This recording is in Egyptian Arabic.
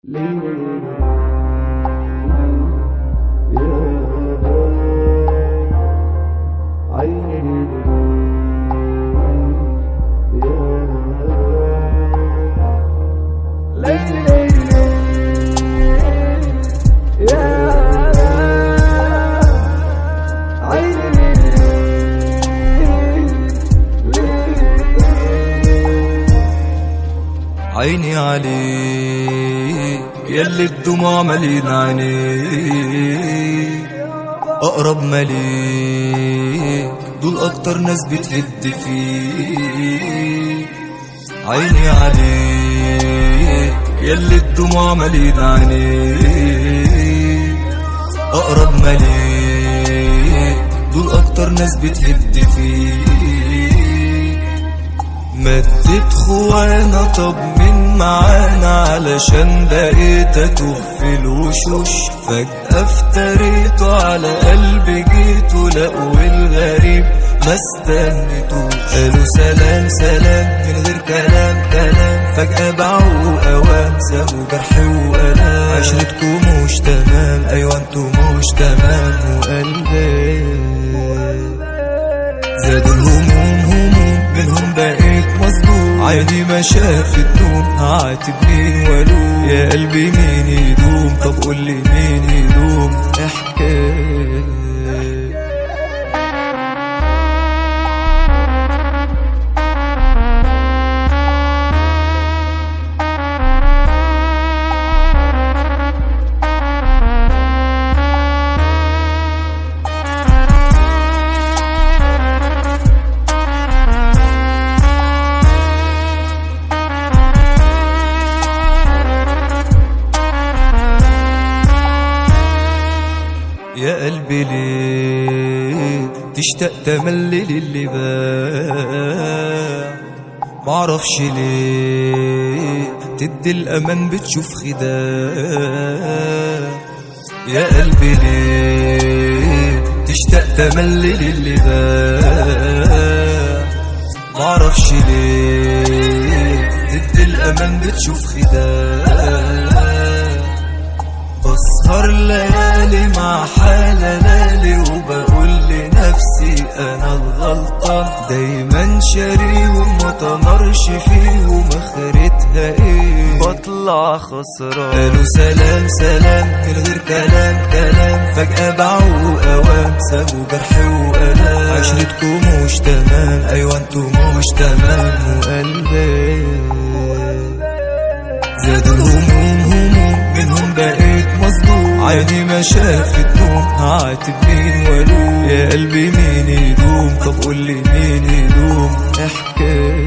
عيني عليك يلي الدموع ملينا عينيك أقرب مليك دول أكتر ناس بتهد فيك عيني عليك يلي الدموع ملينا عينيك أقرب مليك دول أكتر ناس بتهد فيك مدت خوانا طب من معانا علشان بقيت اتوه في الوشوش فجأة افتريته على قلبي جيته لقوا الغريب ما استنيتوش قالوا سلام سلام من غير كلام كلام فجأة باعوا اوام سابوا جرحي وألام عشرتكم مش تمام ايوه انتوا مش تمام وقلبي زادوا الهموم هموم منهم بقيت مصدوم عيني ما شافت نوم هعاتب مين والوم يا قلبي مين يدوم طب قول لي مين يدوم احكي يا قلبي ليه تشتاق تملل اللي باع معرفش ليه تدي الأمان بتشوف خداع يا قلبي ليه تشتاق تملل اللي باع معرفش ليه تدي الأمان بتشوف خداع بسهر ليالي مع حلالي وبقول لنفسي انا الغلطان دايما شاري وما تمرش فيه ومخرتها ايه بطلع خسران قالوا سلام سلام من غير كلام كلام فجأة باعوا اوام سابوا جرحي وألام عشرتكم مش تمام ايوه انتوا مش تمام وقلبي زاد الهموم هموم منهم بقيت مصدوم عيني ما شافت نوم هعاتب مين والوم يا قلبي مين يدوم طب قول لي مين يدوم احكي